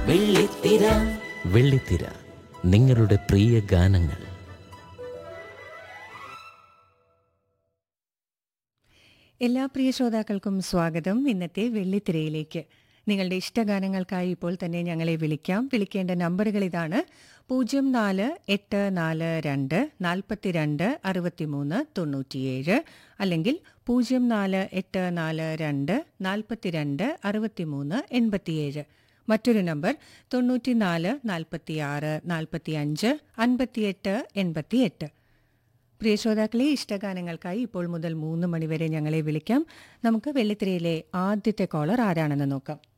വെള്ളിത്തിര വെള്ളിത്തിര നിങ്ങളുടെ പ്രിയ ഗാനങ്ങൾ എല്ലാ പ്രിയ ശ്രോതാക്കൾക്കും സ്വാഗതം ഇന്നത്തെ വെള്ളിത്തിരയിലേക്ക് നിങ്ങളുടെ ഇഷ്ടഗാനങ്ങൾക്കായി ഇപ്പോൾ തന്നെ ഞങ്ങളെ വിളിക്കാം വിളിക്കേണ്ട നമ്പറുകൾ ഇതാണ് പൂജ്യം നാല് എട്ട് നാല് രണ്ട് നാൽപ്പത്തിരണ്ട് അറുപത്തിമൂന്ന് തൊണ്ണൂറ്റിയേഴ് അല്ലെങ്കിൽ പൂജ്യം നാല് എട്ട് നാല് രണ്ട് നാൽപ്പത്തിരണ്ട് അറുപത്തിമൂന്ന് എൺപത്തിയേഴ് മറ്റൊരു നമ്പർ തൊണ്ണൂറ്റിനാല് നാൽപ്പത്തിയാറ് നാൽപ്പത്തിയഞ്ച് അൻപത്തിയെട്ട് എൺപത്തിയെട്ട് പ്രിയ ശ്രോതാക്കളെ ഇഷ്ടഗാനങ്ങൾക്കായി ഇപ്പോൾ മുതൽ മൂന്ന് മണിവരെ ഞങ്ങളെ വിളിക്കാം നമുക്ക് വെള്ളിത്തിരയിലെ ആദ്യത്തെ കോളർ ആരാണെന്ന് നോക്കാം